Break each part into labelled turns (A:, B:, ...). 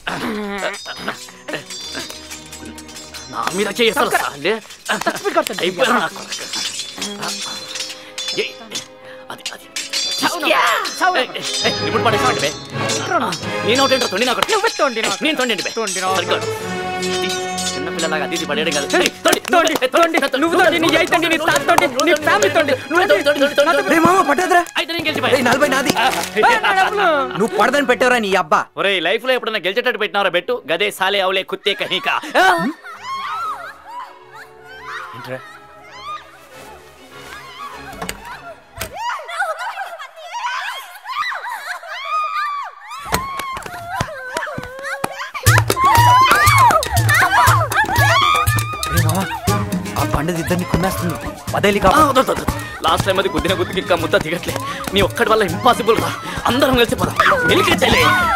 A: నా మీద చేస్తారు సాలే అయిపోయారు నా కొడుకు. ఏయ్, అది అది ఏయ్, ఏయ్, ఏయ్, ఇప్పుడు పడేసి బే నేను ఒకటి తొండి నాకు
B: నువ్వే తోండి నాకు.
A: నేను తొండి బే
B: తోండి నాకు.
A: సరిగ్గా. ఇది చిన్నపిల్లలాగా అది ఇది పడేయడం కాదు ఏయ్, తొండి,
B: తోండి, తోండి. నువ్వు తోండి, నీ అయ్య తోండి, నీ తాత తోండి, నీ ఫ్యామిలీ తోండి. నువ్వే
A: తొండి, తొండి, తొండి, తొండి, తొండి.
C: రే మామ పట్టేదిరా
A: అయితే నేను గెలిచిపోయా
C: రేయ్, నలభై నాది
B: ఏయ్, నా డబ్బులు.
C: నువ్వు పడదని పెట్టావురా నీ అబ్బా
A: ఒరే లైఫ్ లో ఎప్పుడైనా గెలిచేటట్టు పెట్టినారా బెట్టు గదే సాలే అవులే కుత్తే కహీకా ఏంట్రా
C: రే మామ ఆ పండుగ ఇద్దరిని కుమ్మేస్తుంది పదేలి కా
A: లాస్ట్ టైం అది గుద్దిన గుద్దికి ఇంకా ముద్ద దిగట్లే నీ ఒక్కడి వల్ల ఇంపాసిబుల్ రా అందరం కలిసి పద వెలికి చెల్లే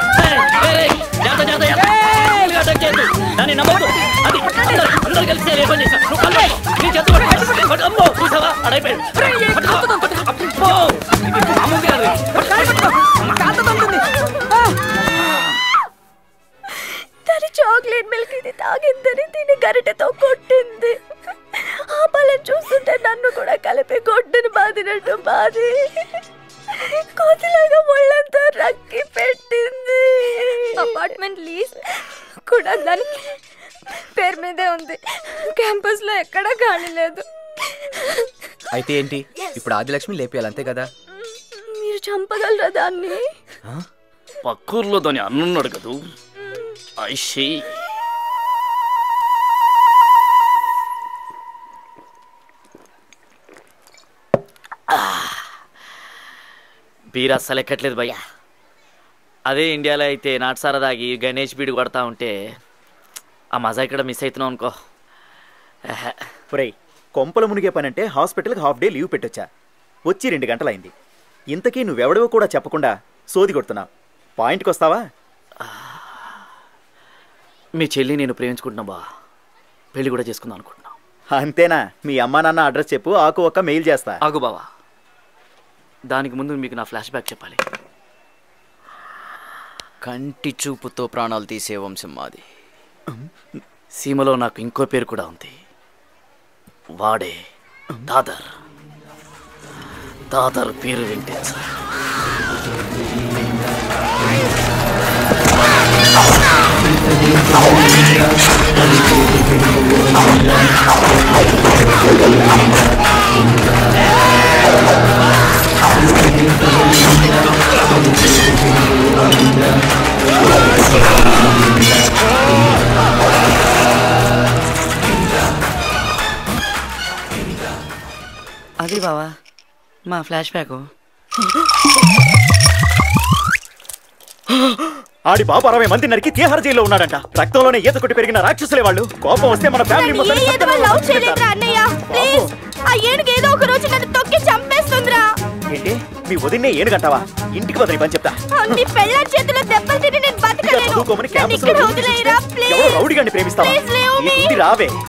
A: దాన్ని నమ్మదు అది అందరూ అందరూ కలిసి ఏ పని చేశా నువ్వు కళ్ళు మూసుకో. నీ చేతులు పట్టుకో. పట్టు, అమ్మో చూసావా అడైపోయాడు పట్టుకో, పట్టుకో. అబ్బో, ఇది మామూలుగా కాదు.
D: తను చాక్లెట్ మిల్క్ ఇది తాగిందని తిని గరిటెతో కొట్టింది ఆ పళ్ళని చూస్తుంటే నన్ను కూడా కలిపి కొట్టుని బాదినట్టు బాది కోతిలాగా ఒళ్ళంతా రక్కి పెట్టింది అపార్ట్మెంట్ లీజ్ కూడా దానికి పేరు మీదే ఉంది క్యాంపస్ లో ఎక్కడా ఖాళీ లేదు
C: అయితే ఏంటి ఇప్పుడు ఆదిలక్ష్మి లేపేయాలి అంతే కదా
D: మీరు చంపగలరా దాన్ని
A: పక్కూర్లో దాని అన్నున్నాడు కదూ ఐషి బీర్ అస్సలు ఎక్కట్లేదు భయ్యా అదే ఇండియాలో అయితే నాటు సరదాగి గణేష్ బీడు కొడతా ఉంటే ఆ మజా ఇక్కడ మిస్ అవుతున్నాం అనుకో ఆహా.
E: ఒరేయ్ కొంపల మునిగే పనంటే హాస్పిటల్కి హాఫ్ డే లీవ్ పెట్టొచ్చా వచ్చి రెండు గంటలైంది ఇంతకీ నువ్వెవడవో కూడా చెప్పకుండా సోది కొడుతున్నావు పాయింట్కి వస్తావా
A: మీ చెల్లి నేను ప్రేమించుకుంటున్నా బా పెళ్లి కూడా చేసుకుందాం అనుకుంటున్నా
E: అంతేనా మీ అమ్మా నాన్న అడ్రస్ చెప్పు ఆకు ఒక్క మెయిల్ చేస్తా
A: ఆగు బావా దానికి ముందు మీకు నా ఫ్లాష్ బ్యాక్ చెప్పాలి
F: కంటి చూపుతో ప్రాణాలు తీసే వంశం మాది
A: సీమలో నాకు ఇంకో పేరు కూడా ఉంది వాడే దాదర్ దాదర్ పేరు వింటే చాలు. అది బావా మా ఫ్లాష్ బ్యాక్
E: ఆడి బాబు అరవై మంది నరికి తీహార జైల్లో ఉన్నాడంట రక్తంలోనే ఈత కొట్టి పెరిగిన రాక్షసులే వాళ్ళు కోపం వస్తే మన ఫ్యామిలీ
D: నన్ను
E: మొత్తం
D: ఏ ఏదో లవ్ చేయలేదురా అన్నయ్య ప్లీజ్ ఆ ఏనుగు ఏదో ఒక రోజు నన్ను తొక్కి చంపేస్తుందిరా
E: ఏంటి మీ వదిన్నే ఏనుగంటావా ఇంటికి వదిలి పని చెప్తా
D: నీ పెళ్ళ చేతిలో దెబ్బలు తిని నేను
E: ఇంకా
D: బతకలేను
E: చదువుకోమని
D: నన్ను
E: క్యాంపస్
D: ఇక్కడ వదిలేయరా
E: ఎవరో
D: ప్లీజ్
E: రౌడీగాన్ని ప్రేమిస్తావా
D: Please leave me.
E: ఈ ఇంటి రావే